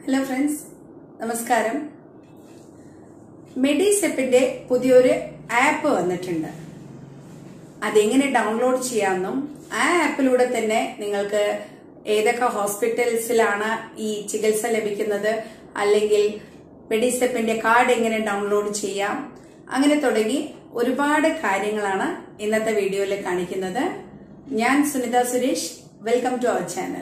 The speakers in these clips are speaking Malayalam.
ഹലോ ഫ്രണ്ട്സ് നമസ്കാരം മെഡിസെപ്പിന്റെ പുതിയൊരു ആപ്പ് വന്നിട്ടുണ്ട് അതെങ്ങനെ ഡൗൺലോഡ് ചെയ്യാമെന്നും ആ ആപ്പിലൂടെ തന്നെ നിങ്ങൾക്ക് ഏതൊക്കെ ഹോസ്പിറ്റൽസിലാണ് ഈ ചികിത്സ ലഭിക്കുന്നത് അല്ലെങ്കിൽ മെഡിസെപ്പിന്റെ കാർഡ് എങ്ങനെ ഡൗൺലോഡ് ചെയ്യാം അങ്ങനെ തുടങ്ങി ഒരുപാട് കാര്യങ്ങളാണ് ഇന്നത്തെ വീഡിയോയിൽ കാണിക്കുന്നത് ഞാൻ Sunitha Suresh welcome to our channel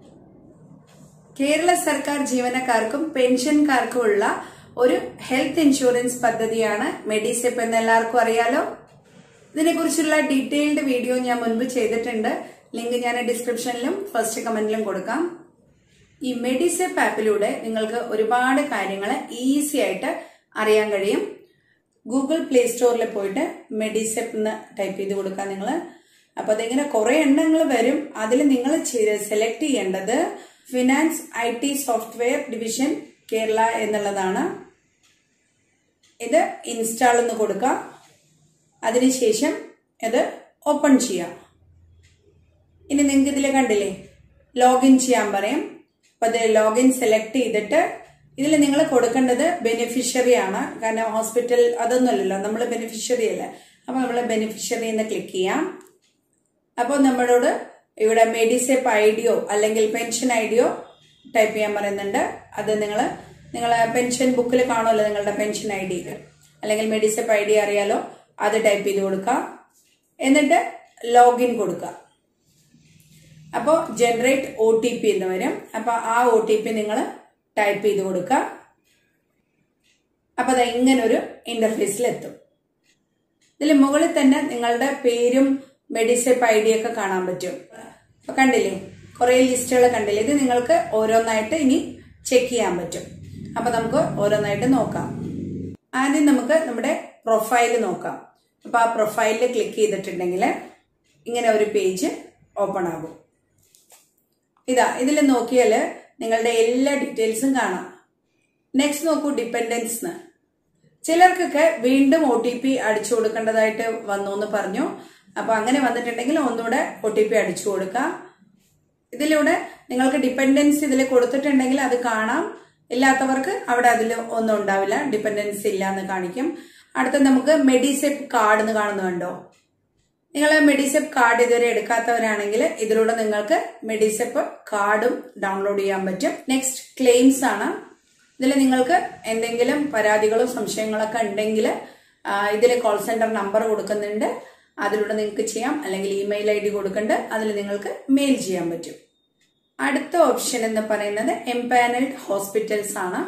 Kerala സർക്കാർ ജീവനക്കാർക്കും പെൻഷൻകാർക്കും ഉള്ള ഒരു ഹെൽത്ത് ഇൻഷുറൻസ് പദ്ധതിയാണ് മെഡിസെപ്പ് എന്ന് എല്ലാവർക്കും അറിയാലോ ഇതിനെക്കുറിച്ചുള്ള ഡീറ്റെയിൽഡ് വീഡിയോ ഞാൻ മുൻപ് ചെയ്തിട്ടുണ്ട് ലിങ്ക് ഞാൻ ഡിസ്ക്രിപ്ഷനിലും ഫസ്റ്റ് കമന്റിലും കൊടുക്കാം ഈ മെഡിസെപ്പ് ആപ്പിലൂടെ നിങ്ങൾക്ക് ഒരുപാട് കാര്യങ്ങൾ ഈസി ആയിട്ട് അറിയാൻ കഴിയും ഗൂഗിൾ പ്ലേ സ്റ്റോറിൽ പോയിട്ട് മെഡിസെപ്പ് എന്ന് ടൈപ്പ് ചെയ്ത് കൊടുക്കാം നിങ്ങൾ അപ്പൊ അതിങ്ങനെ കുറെ എണ്ണങ്ങൾ വരും അതിൽ നിങ്ങൾ സെലക്ട് ചെയ്യേണ്ടത് finance I T software division Kerala എന്നുള്ളതാണ് ഇത് ഇൻസ്റ്റാൾ എന്ന് കൊടുക്കാം അതിനുശേഷം ഇത് ഓപ്പൺ ചെയ്യാം ഇനി നിങ്ങൾക്ക് ഇതിൽ കണ്ടില്ലേ ലോഗിൻ ചെയ്യാൻ പറയും അപ്പൊ അത് ലോഗിൻ സെലക്ട് ചെയ്തിട്ട് ഇതിൽ നിങ്ങൾ കൊടുക്കേണ്ടത് ബെനിഫിഷ്യറി ആണ് കാരണം ഹോസ്പിറ്റൽ അതൊന്നുമല്ലല്ലോ നമ്മൾ ബെനിഫിഷ്യറി അല്ലേ അപ്പൊ നമ്മൾ ബെനിഫിഷ്യറി എന്ന് ക്ലിക്ക് ചെയ്യാം അപ്പോൾ നമ്മളോട് ഇവിടെ മെഡിസെപ്പ് ഐ ഡിയോ അല്ലെങ്കിൽ പെൻഷൻ ഐ ഡിയോ ടൈപ്പ് ചെയ്യാൻ പറയുന്നുണ്ട് അത് നിങ്ങൾ നിങ്ങൾ പെൻഷൻ ബുക്കിൽ കാണുമല്ലോ നിങ്ങളുടെ പെൻഷൻ ഐ ഡി അല്ലെങ്കിൽ മെഡിസെപ്പ് ഐ ഡി അറിയാലോ അത് ടൈപ്പ് ചെയ്ത് കൊടുക്കുക എന്നിട്ട് ലോഗിൻ കൊടുക്കുക അപ്പോൾ ജനറേറ്റ് ഒ ടി പി എന്ന് വരും അപ്പോൾ ആ ഒ ടി പി നിങ്ങൾ ടൈപ്പ് ചെയ്ത് കൊടുക്കുക അപ്പോൾ അത് ഇങ്ങനെ ഒരു ഇന്റർഫേസിൽ എത്തും ഇതിൽ മുകളിൽ തന്നെ നിങ്ങളുടെ പേരും മെഡിസെപ്പ് ഐ ഡി ഒക്കെ കാണാൻ പറ്റും അപ്പൊ കണ്ടില്ലേ കുറെ ലിസ്റ്റുകൾ കണ്ടില്ലേ ഇത് നിങ്ങൾക്ക് ഓരോന്നായിട്ട് ഇനി ചെക്ക് ചെയ്യാൻ പറ്റും അപ്പൊ നമുക്ക് ഓരോന്നായിട്ട് നോക്കാം ആദ്യം നമുക്ക് നമ്മുടെ പ്രൊഫൈൽ നോക്കാം അപ്പൊ ആ പ്രൊഫൈലിൽ ക്ലിക്ക് ചെയ്തിട്ടുണ്ടെങ്കിൽ ഇങ്ങനെ ഒരു പേജ് ഓപ്പൺ ആകും ഇതാ ഇതിൽ നോക്കിയാൽ നിങ്ങളുടെ എല്ലാ ഡീറ്റെയിൽസും കാണാം നെക്സ്റ്റ് നോക്കൂ ഡിപ്പെൻഡൻസ് ചിലർക്കൊക്കെ വീണ്ടും ഒ ടി പി അടിച്ചു കൊടുക്കേണ്ടതായിട്ട് വന്നു എന്ന് പറഞ്ഞു അപ്പൊ അങ്ങനെ വന്നിട്ടുണ്ടെങ്കിൽ ഒന്നുകൂടെ ഒ ടി പി അടിച്ചു കൊടുക്കാം ഇതിലൂടെ നിങ്ങൾക്ക് ഡിപ്പെൻഡൻസ് ഇതിൽ കൊടുത്തിട്ടുണ്ടെങ്കിൽ അത് കാണാം ഇല്ലാത്തവർക്ക് അവിടെ അതിൽ ഒന്നും ഉണ്ടാവില്ല ഡിപ്പെൻഡൻസ് ഇല്ല എന്ന് കാണിക്കും അടുത്ത നമുക്ക് മെഡിസെപ്പ് കാർഡ് എന്ന് കാണുന്നുണ്ടോ നിങ്ങൾ മെഡിസെപ്പ് കാർഡ് ഇതുവരെ എടുക്കാത്തവരാണെങ്കിൽ ഇതിലൂടെ നിങ്ങൾക്ക് മെഡിസെപ്പ് കാർഡും ഡൗൺലോഡ് ചെയ്യാൻ പറ്റും നെക്സ്റ്റ് ക്ലെയിംസ് ആണ് ഇതിൽ നിങ്ങൾക്ക് എന്തെങ്കിലും പരാതികളോ സംശയങ്ങളൊക്കെ ഉണ്ടെങ്കിൽ ഇതിൽ കോൾ സെന്റർ നമ്പർ കൊടുക്കുന്നുണ്ട് അതിലൂടെ നിങ്ങൾക്ക് ചെയ്യാം അല്ലെങ്കിൽ ഇമെയിൽ ഐ ഡി കൊടുക്കുന്നുണ്ട് അതിൽ നിങ്ങൾക്ക് മെയിൽ ചെയ്യാൻ പറ്റും അടുത്ത ഓപ്ഷൻ എന്ന് പറയുന്നത് എംപാനൽഡ് ഹോസ്പിറ്റൽസ് ആണ്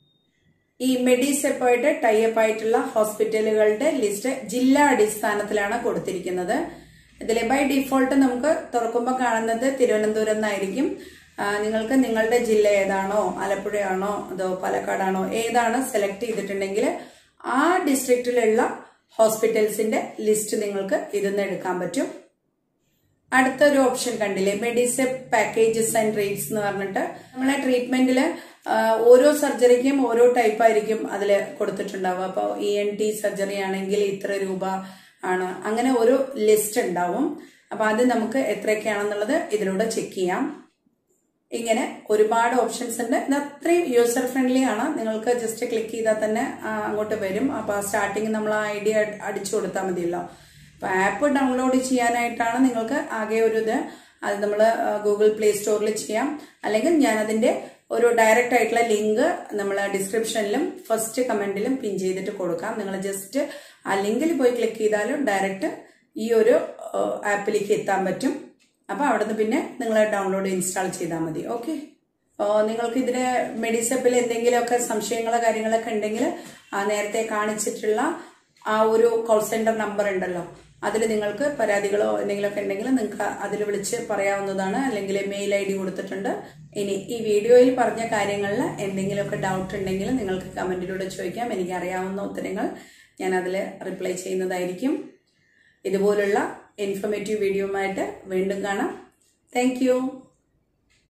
ഈ മെഡിസെപ്പായിട്ട് ടൈപ്പ് ആയിട്ടുള്ള ഹോസ്പിറ്റലുകളുടെ ലിസ്റ്റ് ജില്ലാ അടിസ്ഥാനത്തിലാണ് കൊടുത്തിരിക്കുന്നത് ഇതിൽ ബൈ ഡിഫോൾട്ട് നമുക്ക് തുറക്കുമ്പോൾ കാണുന്നത് തിരുവനന്തപുരം എന്നായിരിക്കും നിങ്ങൾക്ക് നിങ്ങളുടെ ജില്ല ഏതാണോ ആലപ്പുഴയാണോ അതോ പാലക്കാടാണോ ഏതാണ് സെലക്ട് ചെയ്തിട്ടുണ്ടെങ്കിൽ ആ ഡിസ്ട്രിക്റ്റിലുള്ള ഹോസ്പിറ്റൽസിന്റെ ലിസ്റ്റ് നിങ്ങൾക്ക് ഇതിന്ന് എടുക്കാൻ പറ്റും അടുത്തൊരു ഓപ്ഷൻ കണ്ടില്ലേ മെഡിസെപ്പ് പാക്കേജസ് ആൻഡ് റേറ്റ്സ് എന്ന് പറഞ്ഞിട്ട് നമ്മളെ ട്രീറ്റ്മെന്റിൽ ഓരോ സർജറിക്കും ഓരോ ടൈപ്പ് ആയിരിക്കും അതിൽ കൊടുത്തിട്ടുണ്ടാവുക അപ്പോൾ ഇ എൻ ടി സർജറി ആണെങ്കിൽ ഇത്ര രൂപ ആണ് അങ്ങനെ ഒരു ലിസ്റ്റ് ഉണ്ടാവും അപ്പൊ അത് നമുക്ക് എത്രയൊക്കെയാണെന്നുള്ളത് ഇതിലൂടെ ചെക്ക് ചെയ്യാം ഇങ്ങനെ ഒരുപാട് ഓപ്ഷൻസ് ഉണ്ട് ഇത് അത്രയും യൂസർ ഫ്രണ്ട്ലി ആണ് നിങ്ങൾക്ക് ജസ്റ്റ് ക്ലിക്ക് ചെയ്താൽ തന്നെ അങ്ങോട്ട് വരും അപ്പൊ സ്റ്റാർട്ടിങ് നമ്മൾ ആ ഐ ഡി അടിച്ചു കൊടുത്താൽ മതിയല്ലോ അപ്പൊ ആപ്പ് ഡൗൺലോഡ് ചെയ്യാനായിട്ടാണ് നിങ്ങൾക്ക് ആകെ ഒരു ഇത് അത് നമ്മൾ ഗൂഗിൾ പ്ലേ സ്റ്റോറിൽ ചെയ്യാം അല്ലെങ്കിൽ ഞാൻ അതിന്റെ ഒരു ഡയറക്റ്റ് ആയിട്ടുള്ള ലിങ്ക് നമ്മൾ ഡിസ്ക്രിപ്ഷനിലും ഫസ്റ്റ് കമന്റിലും പിൻ ചെയ്തിട്ട് കൊടുക്കാം നിങ്ങൾ ജസ്റ്റ് ആ ലിങ്കിൽ പോയി ക്ലിക്ക് ചെയ്താലും ഡയറക്റ്റ് ഈ ഒരു ആപ്പിലേക്ക് എത്താൻ പറ്റും അപ്പൊ അവിടെ നിന്ന് പിന്നെ നിങ്ങൾ ഡൗൺലോഡ് ഇൻസ്റ്റാൾ ചെയ്താൽ മതി ഓക്കെ നിങ്ങൾക്ക് ഇതിന് മെഡിസെപ്പിൽ എന്തെങ്കിലുമൊക്കെ സംശയങ്ങളോ കാര്യങ്ങളൊക്കെ ഉണ്ടെങ്കിൽ ആ നേരത്തെ കാണിച്ചിട്ടുള്ള ആ ഒരു കോൾ സെന്റർ നമ്പർ ഉണ്ടല്ലോ അതിൽ നിങ്ങൾക്ക് പരാതികളോ എന്തെങ്കിലുമൊക്കെ ഉണ്ടെങ്കിൽ നിങ്ങൾക്ക് അതിൽ വിളിച്ച് പറയാവുന്നതാണ് അല്ലെങ്കിൽ മെയിൽ ഐ ഡി കൊടുത്തിട്ടുണ്ട് ഇനി ഈ വീഡിയോയിൽ പറഞ്ഞ കാര്യങ്ങളിൽ എന്തെങ്കിലുമൊക്കെ ഡൗട്ട് ഉണ്ടെങ്കിൽ നിങ്ങൾക്ക് കമന്റിലൂടെ ചോദിക്കാം എനിക്ക് അറിയാവുന്ന ഉത്തരങ്ങൾ ഞാൻ അതിൽ റിപ്ലൈ ചെയ്യുന്നതായിരിക്കും ഇതുപോലുള്ള ഇൻഫോർമേറ്റീവ് വീഡിയോയുമായിട്ട് വീണ്ടും കാണാം താങ്ക്